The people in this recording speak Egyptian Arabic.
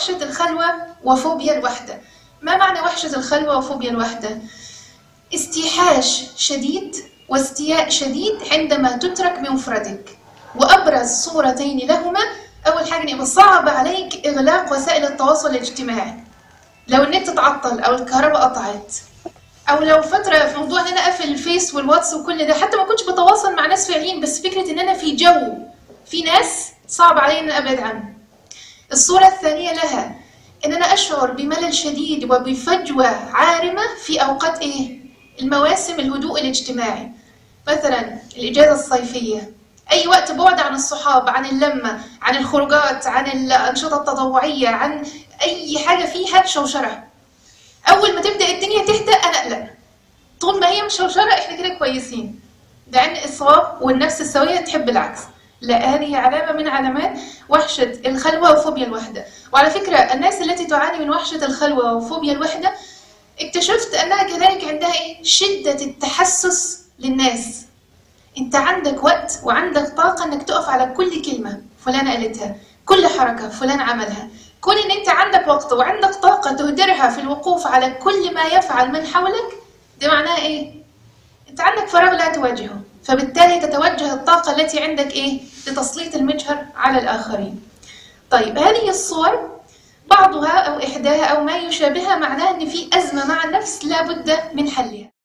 وحشة الخلوة وفوبيا الوحدة ما معنى وحشة الخلوة وفوبيا الوحدة؟ استيحاش شديد واستياء شديد عندما تترك بمفردك وأبرز صورتين لهما أول حاجة يبقى صعب عليك إغلاق وسائل التواصل الاجتماعي لو النت تعطل أو الكهرباء قطعت أو لو فترة في موضوع إن أنا أقفل الفيس والواتس وكل ده حتى ما كنتش بتواصل مع ناس فعليين بس فكرة إن أنا في جو في ناس صعب علي إن أبعد عنه الصورة الثانية لها إن أنا أشعر بملل شديد وبفجوة عارمة في أوقات إيه؟ المواسم الهدوء الاجتماعي مثلا الإجازة الصيفية أي وقت بعد عن الصحاب عن اللمة عن الخروجات عن الأنشطة التطوعية عن أي حاجة فيها شوشرة أول ما تبدأ الدنيا تهدأ أنا أقلق طول ما هي مشوشرة إحنا كده كويسين لأن الصواب والنفس السوية تحب العكس لا هذه علامة من علامات وحشة الخلوة وفوبيا الوحدة وعلى فكرة الناس التي تعاني من وحشة الخلوة وفوبيا الوحدة اكتشفت أنها كذلك عندها إيه؟ شدة التحسس للناس انت عندك وقت وعندك طاقة انك تقف على كل كلمة فلان قالتها كل حركة فلان عملها كون ان انت عندك وقت وعندك طاقة تهدرها في الوقوف على كل ما يفعل من حولك ده معناه ايه انت عندك فراغ لا تواجهه فبالتالي تتوجه الطاقة التي عندك ايه لتسليط المجهر على الآخرين طيب هذه الصور بعضها أو إحداها أو ما يشابهها معناه أن في أزمة مع النفس لا بد من حلها